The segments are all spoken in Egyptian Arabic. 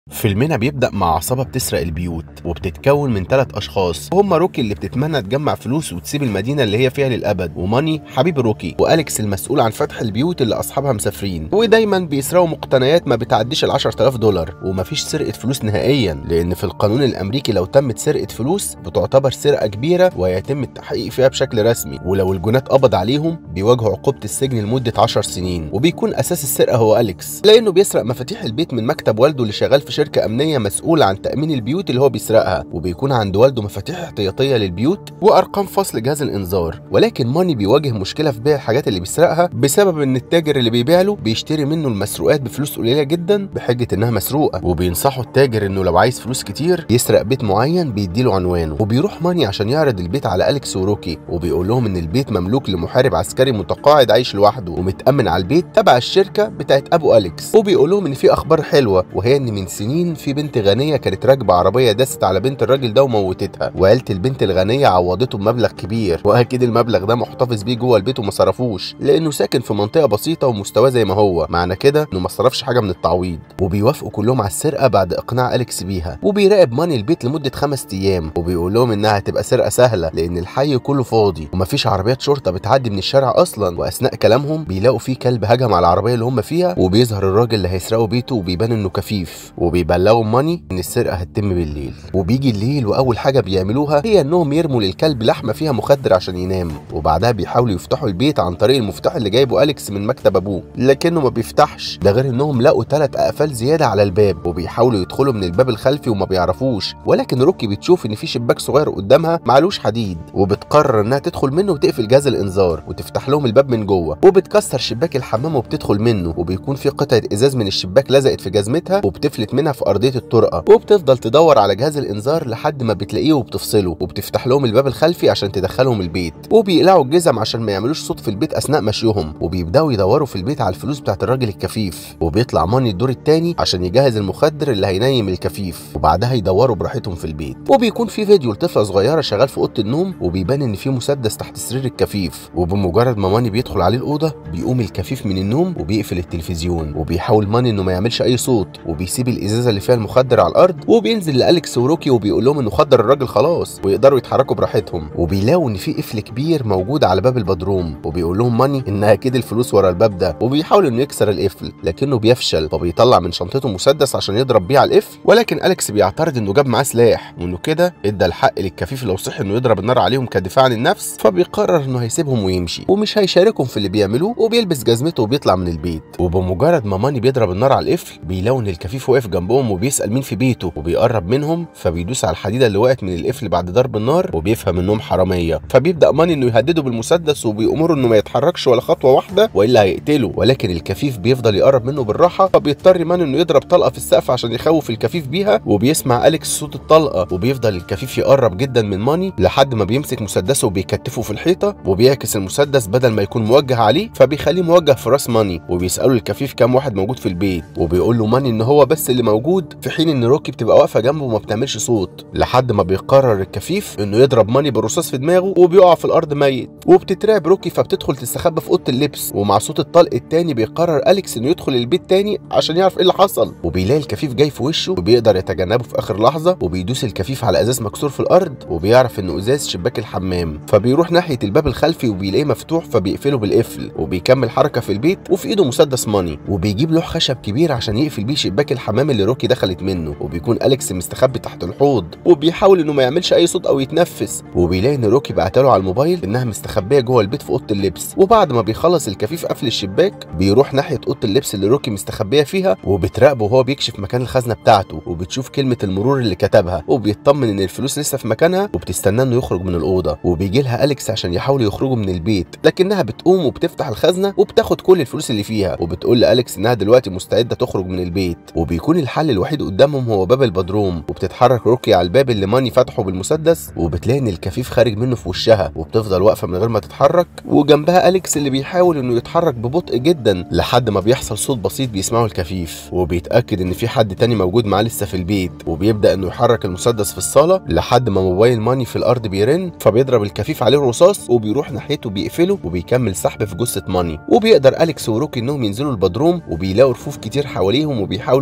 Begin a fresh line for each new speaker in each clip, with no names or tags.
فيلمنا بيبدأ مع عصابة بتسرق البيوت وبتتكون من ثلاث أشخاص هما روكي اللي بتتمنى تجمع فلوس وتسيب المدينة اللي هي فيها للأبد وماني حبيب روكي وأليكس المسؤول عن فتح البيوت اللي أصحابها مسافرين ودايما بيسرقوا مقتنيات ما بتعديش ال 10000 دولار ومفيش سرقة فلوس نهائيا لأن في القانون الأمريكي لو تمت سرقة فلوس بتعتبر سرقة كبيرة ويتم التحقيق فيها بشكل رسمي ولو الجنات قبض عليهم بيواجهوا عقوبة السجن لمدة 10 سنين وبيكون أساس السرقة هو أليكس لأنه بيسرق مفاتيح البيت من مكتب والده اللي شغال في شركة أمنية مسؤول عن تأمين البيوت اللي هو بيسرقها وبيكون عند والده مفاتيح احتياطية للبيوت وأرقام فصل جهاز الإنذار ولكن ماني بيواجه مشكلة في بيع الحاجات اللي بيسرقها بسبب إن التاجر اللي بيبيع له بيشتري منه المسروقات بفلوس قليلة جدا بحجة إنها مسروقة وبينصحوا التاجر إنه لو عايز فلوس كتير يسرق بيت معين بيديله عنوانه وبيروح ماني عشان يعرض البيت على أليكس وروكي وبيقول لهم إن البيت مملوك لمحارب عسكري متقاعد عايش لوحده ومتأمن على البيت تبع الشركة بتاعت أبو أليكس وبيقول لهم إن في أخبار حلوة وهي إن من سنين في بنت غنية كانت راكبة عربية داست على بنت الراجل ده وموتتها وعيلة البنت الغنية عوضته بمبلغ كبير وأكيد المبلغ ده محتفظ بيه جوه البيت وما صرفوش لأنه ساكن في منطقة بسيطة ومستواه زي ما هو معنى كده إنه ما صرفش حاجة من التعويض وبيوافقوا كلهم على السرقة بعد إقناع أليكس بيها وبيراقب ماني البيت لمدة خمس أيام وبيقول لهم إنها هتبقى سرقة سهلة لأن الحي كله فاضي ومفيش عربيات شرطة بتعدي من الشارع أصلا وأثناء كلامهم بيلاقوا في كلب هجم على العربية اللي هم فيها وبيظهر الراجل اللي هيسرقوا بيته وبيبان إنه كفيف وبيبلغوا ماني إن السرقة هتتم بالليل وبيجي الليل وأول حاجة بيعملوها هي إنهم يرموا للكلب لحمة فيها مخدر عشان ينام وبعدها بيحاولوا يفتحوا البيت عن طريق المفتاح اللي جايبه أليكس من مكتب أبوه لكنه ما بيفتحش ده غير إنهم لقوا ثلاث أقفال زيادة على الباب وبيحاولوا يدخلوا من الباب الخلفي وما بيعرفوش ولكن روكي بتشوف إن في شباك صغير قدامها معلوش حديد وبتقرر إنها تدخل منه وتقفل جهاز الإنذار وتفتح لهم الباب من جوه وبتكسر شباك الحمام وبتدخل منه وبيكون في قطعة إزاز من الشباك لزقت في جزمتها وبتفلت منها في أرضية الطرقة وبتفضل تدور على جهاز الإنذار لحد ما بتلاقيه وبتفصله وبتفتح لهم الباب الخلفي عشان تدخلهم البيت وبيقلعوا الجزم عشان ما يعملوش صوت في البيت أثناء مشيهم وبيبدأوا يدوروا في البيت على الفلوس بتاعت الراجل الكفيف وبيطلع ماني الدور التاني عشان يجهز المخدر اللي هينيم الكفيف وبعدها يدوروا براحتهم في البيت وبيكون في فيديو لطفلة صغيرة شغال في أوضة النوم وبيبان إن في مسدس تحت سرير الكفيف وبمجرد ما ماني بيدخل عليه الأوضة بيقوم الكفيف من النوم وبيقفل التلفزيون وبيحاول ماني إنه ما يعملش أي صوت وبيسيب الإزازة اللي فيها المخدر على الأرض وبينزل لأليكس وروكي وبيقول لهم إنه خدر الراجل خلاص ويقدروا يتحركوا براحتهم وبيلاقوا إن في قفل كبير موجود على باب البدروم وبيقول لهم ماني إن أكيد الفلوس ورا الباب ده وبيحاول إنه يكسر القفل لكنه بيفشل فبيطلع من شنطته مسدس عشان يضرب بيه على القفل ولكن أليكس بيعترض إنه جاب معاه سلاح وإنه كده إدى الحق للكفيف لو صح إنه يضرب النار عليهم كدفاع عن النفس فبيقرر إنه هيسيبهم ويمشي ومش هيشاركهم في اللي بيعملوه وبيلبس جزمته وبيطلع من البيت وبمجرد ما ماني بيضرب النار على القفل بيلاقوا إن الكفيف واقف جنبهم وبيسأل مين في بيته وبيقرب منهم فبيدوس على الحديدة اللي وقعت من القفل بعد ضرب النار وبيفهم إنهم حرامية فبيبدأ ماني إنه يهدده بالمسدس وبيأمره إنه ما يتحركش ولا خطوة واحدة وإلا هيقتله ولكن الكفيف بيفضل يقرب منه بالراحة فبيضطر ماني إنه يضرب طلقة في السقف عشان يخوف الكفيف بيها وبيسمع أليكس صوت الطلقة وبيفضل الكفيف يقرب جدا من ماني لحد ما بيمسك مسدسه وبيكتفه في الحيطة وبيعكس المسدس بدل ما يكون موجه عليه فبيخليه موجه في راس ماني وبيسأله الكفيف كام واحد موجود في البيت وبيقول له ماني إن هو بس اللي موجود في حين إن روكي بتبقى واقفة جنبه وما بتعملش صوت لحد ما بيقرر الكفيف إنه يضرب ماني بالرصاص في دماغه وبيقع في الأرض ميت وبتترعب روكي فبتدخل تستخبى في أوضة اللبس ومع صوت الطلق التاني بيقرر أليكس إنه يدخل البيت تاني عشان يعرف إيه اللي حصل وبيلاقي الكفيف جاي في وشه وبيقدر يتجنبه في آخر لحظة وبيدوس الكفيف على إزاز مكسور في الأرض وبيعرف إنه إزاز شباك الحمام فبيروح ناحية الباب الخلفي وبيلاقيه مفتوح فبيقفله بالقفل وبيكمل حركة في البيت وفي إيده مسدس ماني وبيجيب لوح خشب كبير عشان يقفل بيه شباك الحمام اللي روكي دخلت منه وبيكون أليكس مستخبي تحت الحوض وبيحاول إنه ما يعملش أي صوت أو يتنفس وبيلاقي إن روكي بعتله على الموبايل إنها مستخبية جوه البيت في أوضة اللبس وبعد ما بيخلص الكفيف قفل الشباك بيروح ناحية أوضة اللبس اللي روكي مستخبية فيها وبتراقبه وهو بيكشف مكان الخزنة بتاعته وبتشوف كلمة المرور اللي كتبها وبيطمن إن الفلوس لسه في مكانها وبتستنى إنه يخرج من الأوضة وبيجي لها أليكس عشان يحاولوا يخرجوا من البيت لكنها بتقوم وبتفتح الخزنة وبتاخد كل الفلوس اللي فيها وبتقول لأليكس إنها دلوقتي مستعدة تخرج من البيت وبيكون الحل الوحيد قدامهم هو باب البدروم وبتتحرك روكي على الباب اللي ماني فتحه بالمسدس وبتلاقي إن الكفيف خارج منه في وشها وبتفضل واقفة من غير ما تتحرك وجنبها أليكس اللي بيحاول إنه يتحرك ببطء جدا لحد ما بيحصل صوت بسيط بيسمعه الكفيف وبيتأكد إن في حد تاني موجود معاه لسه في البيت وبيبدأ إنه يحرك المسدس في الصالة لحد ما موبايل ماني في الأرض بيرن فبيضرب الكفيف عليه الرصاص وبيروح ناحيته بيقفله وبيكمل سحب في جثة ماني وبيقدر أليكس وروكي إنهم ينزلوا البدروم وبيلاقوا رفوف كتير حواليهم وبيحاولوا إنهم يوصلوا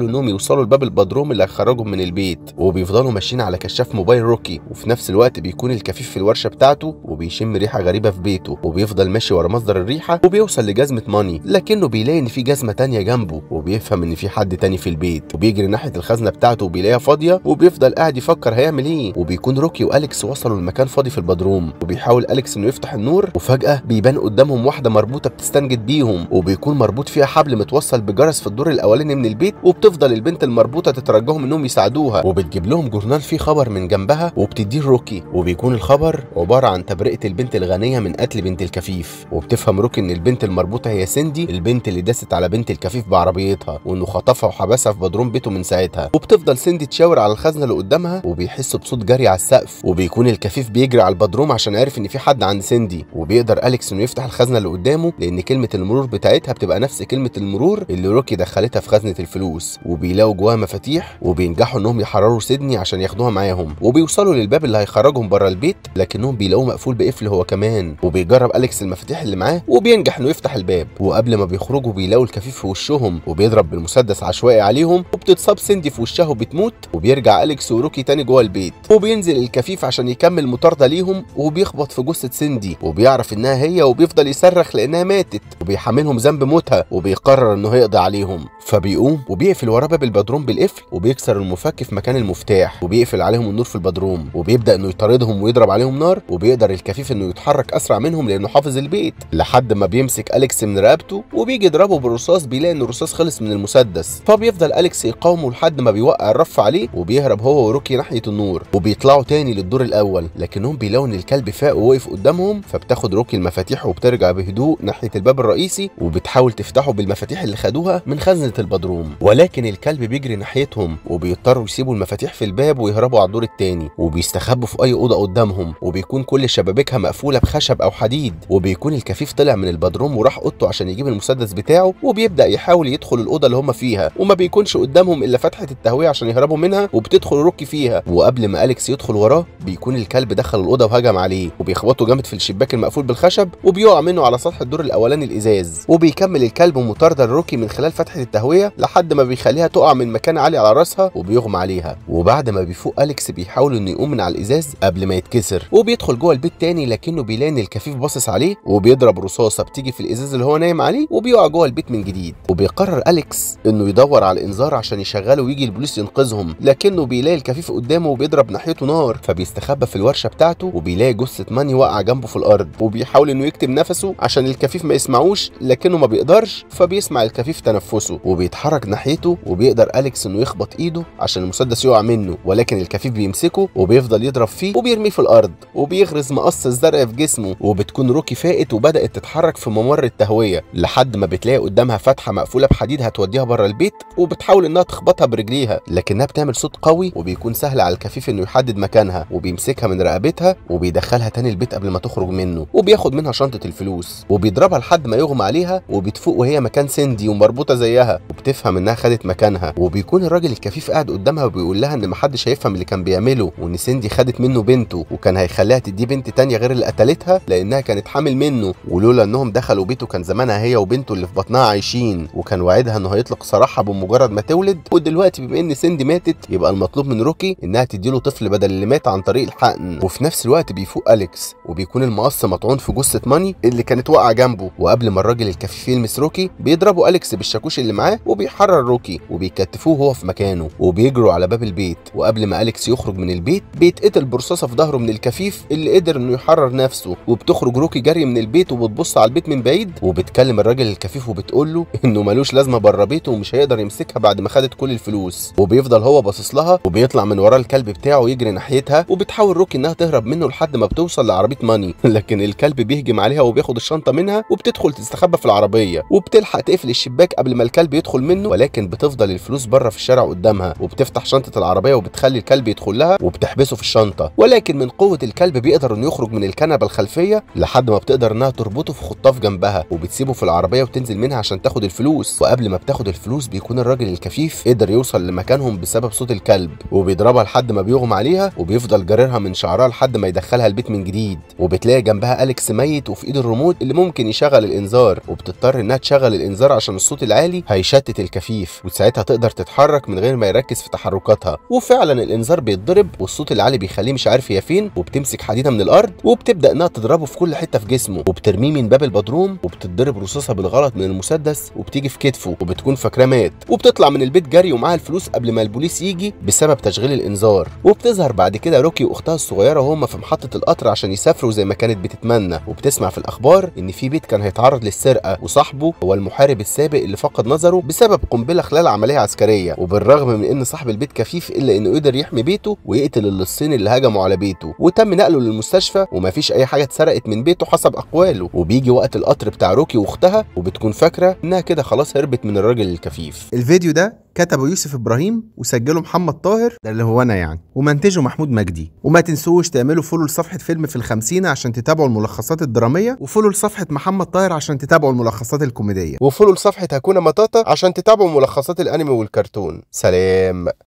بيوصلوا لباب البدروم اللي هيخرجهم من البيت وبيفضلوا ماشيين على كشاف موبايل روكي وفي نفس الوقت بيكون الكفيف في الورشه بتاعته وبيشم ريحه غريبه في بيته وبيفضل ماشي ورا مصدر الريحه وبيوصل لجزمه ماني لكنه بيلاقي ان في جزمه تانية جنبه وبيفهم ان في حد تاني في البيت وبيجري ناحيه الخزنه بتاعته وبيلاقيها فاضيه وبيفضل قاعد يفكر هيعمل ايه وبيكون روكي واليكس وصلوا لمكان فاضي في البدروم وبيحاول اليكس انه يفتح النور وفجاه بيبان قدامهم واحده مربوطه بتستنجد بيهم وبيكون مربوط فيها حبل متوصل بجرس في الدور الاولاني من البيت وبتفضل البنت المربوطه تترجاهم انهم يساعدوها وبتجيب لهم جورنال فيه خبر من جنبها وبتديه روكي وبيكون الخبر عباره عن تبرئه البنت الغنيه من قتل بنت الكفيف وبتفهم روكي ان البنت المربوطه هي سيندي البنت اللي داست على بنت الكفيف بعربيتها وانه خطفها وحبسها في بدروم بيته من ساعتها وبتفضل سيندي تشاور على الخزنه اللي قدامها وبيحس بصوت جري على السقف وبيكون الكفيف بيجري على البدروم عشان عارف ان في حد عند سيندي وبيقدر اليكس انه يفتح الخزنه اللي قدامه لان كلمه المرور بتاعتها بتبقى نفس كلمه المرور اللي روكي دخلتها في خزنه الفلوس وبيلاقوا جواها مفاتيح وبينجحوا انهم يحرروا سيدني عشان ياخدوها معاهم وبيوصلوا للباب اللي هيخرجهم بره البيت لكنهم بيلاقوه مقفول بقفل هو كمان وبيجرب اليكس المفاتيح اللي معاه وبينجح انه يفتح الباب وقبل ما بيخرجوا بيلاقوا الكفيف في وشهم وبيضرب بالمسدس عشوائي عليهم وبتتصاب سيندي في وشها وبتموت وبيرجع اليكس وروكي تاني جوه البيت وبينزل الكفيف عشان يكمل مطارده ليهم وبيخبط في جثه سيندي وبيعرف انها هي وبيفضل يصرخ لانها ماتت وبيحملهم ذنب موتها وبيقرر انه يقضي عليهم فبيقوم وبيقفل وراه باب البدروم بالقفل وبيكسر المفك في مكان المفتاح وبيقفل عليهم النور في البدروم وبيبدا انه يطاردهم ويضرب عليهم نار وبيقدر الكفيف انه يتحرك اسرع منهم لانه حافظ البيت لحد ما بيمسك اليكس من رقبته وبيجي يضربه بالرصاص بيلاقي ان الرصاص خلص من المسدس فبيفضل اليكس يقاومه لحد ما بيوقع الرف عليه وبيهرب هو وروكي ناحيه النور وبيطلعوا تاني للدور الاول لكنهم بيلاقوا ان الكلب فاق ووقف قدامهم فبتاخد روكي المفاتيح وبترجع بهدوء ناحيه الباب الرئيسي وبتحاول تفتحه بالمفاتيح اللي خدوها من خزنه البدروم ولكن الكلب بيجري ناحيتهم وبيضطروا يسيبوا المفاتيح في الباب ويهربوا على الدور التاني وبيستخبوا في اي اوضه قدامهم وبيكون كل شبابيكها مقفوله بخشب او حديد وبيكون الكفيف طلع من البدروم وراح اوضته عشان يجيب المسدس بتاعه وبيبدا يحاول يدخل الاوضه اللي هم فيها وما بيكونش قدامهم الا فتحه التهويه عشان يهربوا منها وبتدخل روكي فيها وقبل ما اليكس يدخل وراه بيكون الكلب دخل الاوضه وهجم عليه وبيخبطه جامد في الشباك المقفول بالخشب وبيقع منه على سطح الدور الاولاني الازاز وبيكمل الكلب مطارده لروكي من خلال فتحه التهويه لحد ما بيخليها تقع من مكان عالي على راسها وبيغمى عليها وبعد ما بيفوق اليكس بيحاول انه يقوم من على الازاز قبل ما يتكسر وبيدخل جوه البيت تاني لكنه بيلاقي ان الكفيف باصص عليه وبيضرب رصاصه بتيجي في الازاز اللي هو نايم عليه وبيقع جوه البيت من جديد وبيقرر اليكس انه يدور على الانذار عشان يشغله ويجي البوليس ينقذهم لكنه بيلاقي الكفيف قدامه وبيضرب ناحيته نار فبيستخبى في الورشه بتاعته وبيلاقي جثه ماني واقعه جنبه في الارض وبيحاول انه يكتم نفسه عشان الكفيف ما يسمعوش لكنه ما بيقدرش فبيسمع الكفيف تنفسه وبيتحرك ناحيته وبيقدر اليكس انه يخبط ايده عشان المسدس يقع منه ولكن الكفيف بيمسكه وبيفضل يضرب فيه وبيرميه في الارض وبيغرز مقص الزرع في جسمه وبتكون روكي فاقت وبدات تتحرك في ممر التهويه لحد ما بتلاقي قدامها فتحه مقفوله بحديد هتوديها بره البيت وبتحاول انها تخبطها برجليها لكنها بتعمل صوت قوي وبيكون سهل على الكفيف انه يحدد مكانها وبيمسكها من رقبتها وبيدخلها تاني البيت قبل ما تخرج منه وبياخد منها شنطه الفلوس وبيضربها لحد ما يغمى عليها وبتفوق وهي مكان سندي ومربوطه زيها وبتفهم انها خدت مكانها وبيكون الراجل الكفيف قاعد قدامها وبيقول لها ان محدش هيفهم اللي كان بيعمله وان سندي خدت منه بنته وكان هيخليها تديه بنت تانية غير اللي قتلتها لانها كانت حامل منه ولولا انهم دخلوا بيته كان زمانها هي وبنته اللي في بطنها عايشين وكان وعدها انه هيطلق سراحها بمجرد ما تولد ودلوقتي بما ان سندي ماتت يبقى المطلوب من روكي انها تديله طفل بدل اللي مات عن طريق الحقن وفي نفس الوقت بيفوق اليكس وبيكون المقص مطعون في جثه ماني اللي كانت واقعه جنبه وقبل ما الراجل الكفيف يلمس روكي بيضربوا اليكس بالشاكوش اللي معاه وبيحرر روكي وبيكتفوه وهو في مكانه وبيجروا على باب البيت وقبل ما اليكس يخرج من البيت بيتقتل برصاصه في ظهره من الكفيف اللي قدر انه يحرر نفسه وبتخرج روكي جري من البيت وبتبص على البيت من بعيد وبتكلم الراجل الكفيف وبتقول له انه ملوش لازمه بره بيته ومش هيقدر يمسكها بعد ما خدت كل الفلوس وبيفضل هو باصص لها وبيطلع من وراه الكلب بتاعه يجري ناحيتها وبتحاول روكي انها تهرب منه لحد ما بتوصل لعربيه ماني لكن الكلب بيهجم عليها وبياخد الشنطه منها وبتدخل تستخبى في العربيه وبتلحق تقفل الشباك قبل ما الكلب يدخل منه ولكن بتفضل الفلوس بره في الشارع قدامها وبتفتح شنطه العربيه وبتخلي الكلب يدخل لها وبتحبسه في الشنطه ولكن من قوه الكلب بيقدر انه يخرج من الكنبه الخلفيه لحد ما بتقدر انها تربطه في خطاف جنبها وبتسيبه في العربيه وتنزل منها عشان تاخد الفلوس وقبل ما بتاخد الفلوس بيكون الراجل الكفيف قدر يوصل لمكانهم بسبب صوت الكلب وبيضربها لحد ما بيغمى عليها وبيفضل جاررها من شعرها لحد ما يدخلها البيت من جديد وبتلاقي جنبها اليكس ميت وفي ايد الريموت اللي ممكن يشغل الانذار وبتضطر انها تشغل الانذار عشان الصوت العالي هيشتت الكفيف وساعتها تقدر وتقدر تتحرك من غير ما يركز في تحركاتها وفعلا الانذار بيتضرب والصوت العالي بيخليه مش عارف هي فين وبتمسك حديده من الارض وبتبدا انها تضربه في كل حته في جسمه وبترميه من باب البدروم وبتتضرب رصاصه بالغلط من المسدس وبتيجي في كتفه وبتكون فاكراه مات وبتطلع من البيت جري ومعاها الفلوس قبل ما البوليس يجي بسبب تشغيل الانذار وبتظهر بعد كده روكي واختها الصغيره وهم في محطه القطر عشان يسافروا زي ما كانت بتتمنى وبتسمع في الاخبار ان في بيت كان هيتعرض للسرقه وصاحبه هو المحارب السابق اللي فقد نظره بسبب قنبله خلال عمليه عسكريه وبالرغم من ان صاحب البيت كفيف الا انه قدر يحمي بيته ويقتل اللصين اللي هجموا على بيته وتم نقله للمستشفى ومفيش اي حاجه اتسرقت من بيته حسب اقواله وبيجي وقت القطر بتاع روكي واختها وبتكون فاكره انها كده خلاص هربت من الراجل الكفيف
الفيديو ده كتبه يوسف ابراهيم وسجله محمد طاهر ده اللي هو انا يعني ومنتجه محمود مجدي وما تنسوش تعملوا فولو لصفحه فيلم في الخمسين عشان تتابعوا الملخصات الدراميه وفولو لصفحه محمد طاهر عشان تتابعوا الملخصات الكوميديه
وفولو لصفحه هكونا مطاطا عشان تتابعوا ملخصات الانمي والكرتون سلام